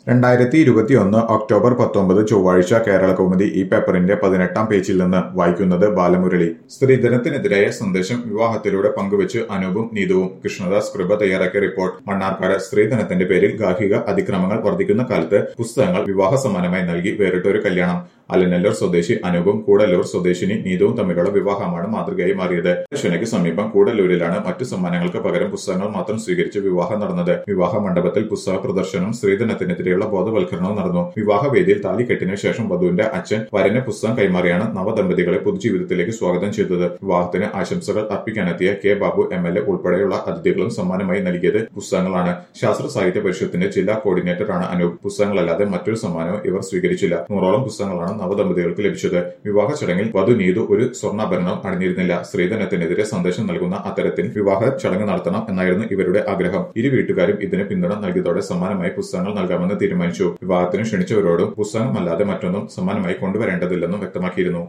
രണ്ടായിരത്തി ഇരുപത്തിയൊന്ന് ഒക്ടോബർ പത്തൊമ്പത് ചൊവ്വാഴ്ച കേരള കൗമുദി ഈ പേപ്പറിന്റെ പതിനെട്ടാം പേജിൽ നിന്ന് വായിക്കുന്നത് ബാലമുരളി സ്ത്രീധനത്തിനെതിരായ സന്ദേശം വിവാഹത്തിലൂടെ പങ്കുവച്ച് അനൂപും നീതുവും കൃഷ്ണദാസ് കൃപ തയ്യാറാക്കിയ റിപ്പോർട്ട് മണ്ണാർക്കാട് സ്ത്രീധനത്തിന്റെ പേരിൽ ഗാർഹിക അതിക്രമങ്ങൾ വർദ്ധിക്കുന്ന കാലത്ത് പുസ്തകങ്ങൾ വിവാഹ സമ്മാനമായി നൽകി വേറിട്ടൊരു കല്യാണം അലനല്ലൂർ സ്വദേശി അനൂപും കൂടല്ലൂർ സ്വദേശിനി നീതുവും തമ്മിലുള്ള വിവാഹമാണ് മാതൃകയായി മാറിയത് ദക്ഷിണയ്ക്ക് സമീപം കൂടല്ലൂരിലാണ് മറ്റു സമ്മാനങ്ങൾക്ക് പകരം പുസ്തകങ്ങൾ മാത്രം സ്വീകരിച്ച് വിവാഹം നടന്നത് വിവാഹ മണ്ഡപത്തിൽ പുസ്തക പ്രദർശനവും സ്ത്രീധനത്തിനെതിരെയുള്ള ബോധവൽക്കരണവും നടന്നു വിവാഹവേദിയിൽ താലിക്കെട്ടിന് ശേഷം വധുവിന്റെ അച്ഛൻ വരന് പുസ്തകം കൈമാറിയാണ് നവദമ്പതികളെ പൊതുജീവിതത്തിലേക്ക് സ്വാഗതം ചെയ്തത് വിവാഹത്തിന് ആശംസകൾ അർപ്പിക്കാനെത്തിയ K Babu M L A ഉൾപ്പെടെയുള്ള അതിഥികളും സമ്മാനമായി നൽകിയത് പുസ്തകങ്ങളാണ് ശാസ്ത്ര സാഹിത്യ പരിഷത്തിന്റെ ജില്ലാ കോർഡിനേറ്ററാണ് അനൂപ് പുസ്തകങ്ങളല്ലാതെ മറ്റൊരു സമ്മാനവും ഇവർ സ്വീകരിച്ചില്ല നൂറോളം പുസ്തകങ്ങളാണ് നവദമ്പതികൾക്ക് ലഭിച്ചത് വിവാഹ ചടങ്ങിൽ വധു നീതു ഒരു സ്വർണ്ണാഭരണം അണിഞ്ഞിരുന്നില്ല സ്ത്രീധനത്തിനെതിരെ സന്ദേശം നൽകുന്ന അത്തരത്തിൽ വിവാഹ ചടങ്ങ് നടത്തണം എന്നായിരുന്നു ഇവരുടെ ആഗ്രഹം ഇരു വീട്ടുകാരും ഇതിന് പിന്തുണ നൽകിയതോടെ സമ്മാനമായി പുസ്തകങ്ങൾ നൽകാമെന്ന് തീരുമാനിച്ചു വിവാഹത്തിന് ക്ഷണിച്ചവരോടും പുസ്തകമല്ലാതെ മറ്റൊന്നും സമ്മാനമായി കൊണ്ടുവരേണ്ടതില്ലെന്നും വ്യക്തമാക്കിയിരുന്നു